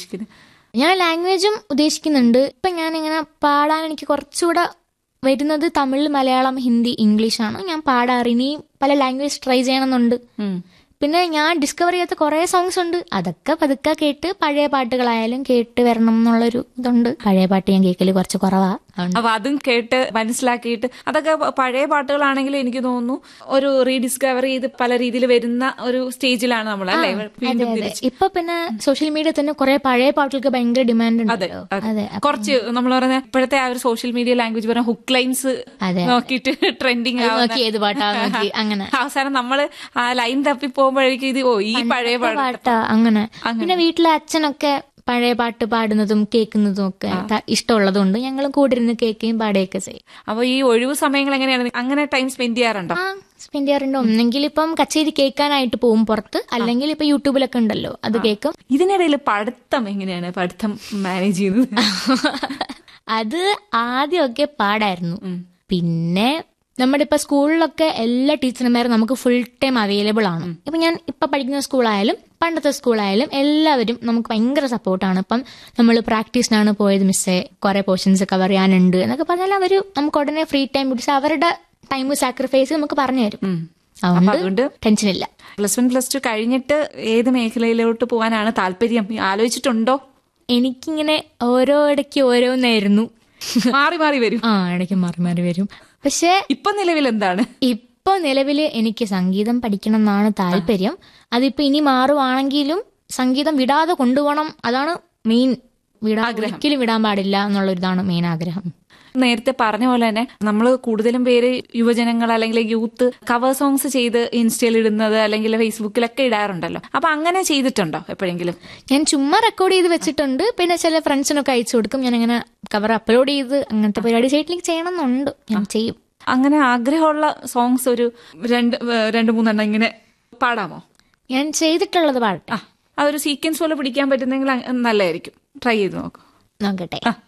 ഉദ്ദേശിക്കുന്നത് ഞാൻ ലാംഗ്വേജും ഉദ്ദേശിക്കുന്നുണ്ട് ഇപ്പൊ ഞാൻ ഇങ്ങനെ പാടാൻ എനിക്ക് കുറച്ചുകൂടെ വരുന്നത് തമിഴ് മലയാളം ഹിന്ദി ഇംഗ്ലീഷാണ് ഞാൻ പാടാറ് ഇനി പല ലാംഗ്വേജ് ട്രൈ ചെയ്യണമെന്നുണ്ട് ഉം. പിന്നെ ഞാൻ ഡിസ്കവർ ചെയ്യാത്ത കുറേ സോങ്സ് ഉണ്ട് അതൊക്കെ പതുക്കെ കേട്ട് പഴയ പാട്ടുകളായാലും കേട്ട് വരണം എന്നുള്ളൊരു ഇതുണ്ട് പഴയ പാട്ട് ഞാൻ കേൾക്കല് കുറച്ച് കുറവാ അതുകൊണ്ട് അപ്പൊ അതും കേട്ട് മനസ്സിലാക്കിയിട്ട് അതൊക്കെ പ- പഴയ പാട്ടുകളാണെങ്കിൽ എനിക്ക് തോന്നുന്നു ഒരു റീഡിസ്കവർ ചെയ്ത് പല രീതിയിൽ വരുന്ന ഒരു സ്റ്റേജിലാണ് നമ്മൾ അല്ലേ വീണ്ടും അതെ ഇപ്പൊ പിന്നെ സോഷ്യൽ മീഡിയ തന്നെ കുറെ പഴയ പാട്ടുകൾക്ക് ഭയങ്കര ഡിമാൻഡ് അതെ ഉണ്ടല്ലോ അതെ കുറച്ച് നമ്മൾ പറയുന്ന ഇപ്പോഴത്തെ ആ ഒരു സോഷ്യൽ മീഡിയ ലാംഗ്വേജ് പറഞ്ഞ ഹുക്ക് ലൈൻസ് അതെ. നോക്കിയിട്ട് ട്രെൻഡിങ് അത് നോക്കി ഏത് പാട്ടാ നോക്കി അങ്ങനെ അവസാനം നമ്മള് ആ ലൈൻ തപ്പി പോകുമ്പോഴേക്കും ഇത് ഓ ഈ പഴയ പാട്ട് പാട്ടാ അങ്ങനെ പിന്നെ വീട്ടിലെ അച്ഛനൊക്കെ പഴയ പാട്ട് പാടുന്നതും കേൾക്കുന്നതും ഒക്കെ ത- ഇഷ്ടമുള്ളതുകൊണ്ട് ഞങ്ങളും കൂടെ ഇരുന്ന് കേൾക്കുകയും പാടുകയൊക്കെ ചെയ്യും അപ്പൊ ഈ ഒഴിവ് സമയങ്ങൾ എങ്ങനെയാണ് അങ്ങനെ ടൈം സ്പെൻഡ് ചെയ്യാറുണ്ടോ ആ സ്പെൻഡ് ചെയ്യാറുണ്ട് ഒന്നെങ്കിൽ ഇപ്പം കച്ചേരി കേൾക്കാനായിട്ട് പോകും പുറത്ത് അല്ലെങ്കിൽ ഇപ്പൊ യൂട്യൂബിലൊക്കെ ഉണ്ടല്ലോ അത് കേൾക്കും ഇതിനിടയിൽ പഠിത്തം എങ്ങനെയാണ് പഠിത്തം മാനേജ് ചെയ്യുന്നത് അത് ആദ്യമൊക്കെ പാടായിരുന്നു പിന്നെ നമ്മുടെ ഇപ്പൊ സ്കൂളിലൊക്കെ എല്ലാ ടീച്ചർമാരും നമുക്ക് ഫുൾ ടൈം അവൈലബിൾ ആണ് ഇപ്പൊ ഞാൻ ഇപ്പൊ പഠിക്കുന്ന സ്കൂളായാലും പണ്ടത്തെ സ്കൂളായാലും എല്ലാവരും നമുക്ക് ഭയങ്കര സപ്പോർട്ടാണ് ഇപ്പം നമ്മൾ പ്രാക്ടീസിനാണ് പോയത് മിസ്സേ കുറെ പോർഷൻസ് കവർ ചെയ്യാനുണ്ട് എന്നൊക്കെ പറഞ്ഞാൽ അവര് നമുക്ക് ഉടനെ ഫ്രീ ടൈം പിടിച്ച് അവരുടെ ടൈം സാക്രിഫൈസ് നമുക്ക് പറഞ്ഞു തരും അപ്പൊ അതുകൊണ്ട് അതുകൊണ്ട് ടെൻഷനില്ല പ്ലസ് വൺ പ്ലസ് ടു കഴിഞ്ഞിട്ട് ഏത് മേഖലയിലോട്ട് പോകാനാണ് താല്പര്യം ആലോചിച്ചിട്ടുണ്ടോ എനിക്കിങ്ങനെ ഓരോ ഇടയ്ക്ക് ഓരോന്നായിരുന്നു മാറി മാറി വരും ആ ഇടയ്ക്ക് മാറി മാറി വരും പക്ഷേ ഇപ്പൊ നിലവിൽ എന്താണ് ഇപ്പൊ നിലവില് എനിക്ക് സംഗീതം പഠിക്കണം എന്നാണ് താല്പര്യം അതിപ്പോ ഇനി മാറുവാണെങ്കിലും സംഗീതം വിടാതെ കൊണ്ടുപോകണം അതാണ് മെയിൻ വിടാ ഒരിക്കലും വിടാൻ പാടില്ല എന്നുള്ളൊരിതാണ് മെയിൻ ആഗ്രഹം നേരത്തെ പറഞ്ഞ പോലെ തന്നെ നമ്മൾ കൂടുതലും പേര് യുവജനങ്ങൾ അല്ലെങ്കിൽ യൂത്ത് കവർ സോങ്സ് ചെയ്ത് ഇൻസ്റ്റയിൽ ഇടുന്നത് അല്ലെങ്കിൽ ഫേസ്ബുക്കിലൊക്കെ ഇടാറുണ്ടല്ലോ അപ്പൊ അങ്ങനെ ചെയ്തിട്ടുണ്ടോ എപ്പോഴെങ്കിലും ഞാൻ ചുമ്മാ റെക്കോർഡ് ചെയ്ത് വെച്ചിട്ടുണ്ട് പിന്നെ ചില ഫ്രണ്ട്സിനൊക്കെ അയച്ചു കൊടുക്കും ഞാൻ അങ്ങനെ കവർ അപ്ലോഡ് ചെയ്ത് അങ്ങനത്തെ പരിപാടി ചെയ്തിട്ടില്ലെങ്കിൽ ചെയ്യണം എന്നുണ്ട് ഞാൻ ചെയ്യും അങ്ങനെ ആഗ്രഹമുള്ള സോങ്സ് ഒരു രണ്ട് ഏഹ് രണ്ട് മൂന്നെണ്ണം ഇങ്ങനെ പാടാമോ ഞാൻ ചെയ്തിട്ടുള്ളത് പാടട്ടെ ആ അതൊരു സീക്വൻസ് പോലെ പിടിക്കാൻ പറ്റുന്നെങ്കിൽ അ- നല്ലതായിരിക്കും ട്രൈ ചെയ്ത് നോക്കാം നോക്കട്ടെ ആ